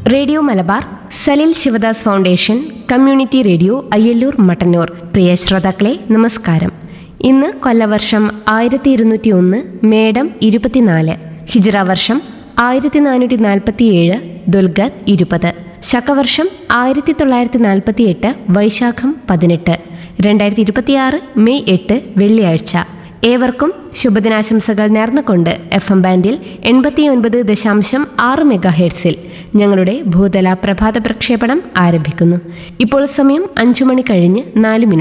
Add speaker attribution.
Speaker 1: radio Malabar Salil Sivadas foundation community radio Ayyallur Mattannur പ്രിയ ശ്രോതാക്കളെ നമസ്കാരം ഇന്ന് കൊല്ലവർഷം ആയിരത്തി ഇരുന്നൂറ്റി ഒന്ന് മേടം ഇരുപത്തിനാല് ഹിജ്റ വർഷം ആയിരത്തി നാനൂറ്റി നാൽപ്പത്തിയേഴ് ദുൽഗത് ഇരുപത് ശകവർഷം ആയിരത്തി തൊള്ളായിരത്തി നാൽപ്പത്തി എട്ട് വൈശാഖം പതിനെട്ട് രണ്ടായിരത്തി ഇരുപത്തിയാറ് മെയ് എട്ട് വെള്ളിയാഴ്ച ഏവർക്കും ശുഭദിനാശംസകൾ നേർന്നുകൊണ്ട് എഫ് എം ബാൻഡിൽ എൺപത്തിയൊൻപത് ദശാംശം ആറ് മെഗാ ഹെർട്സിൽ ഞങ്ങളുടെ ഭൂതല പ്രഭാത പ്രക്ഷേപണം ആരംഭിക്കുന്നു ഇപ്പോൾ സമയം അഞ്ചു മണി കഴിഞ്ഞ് നാല് മിനിറ്റ്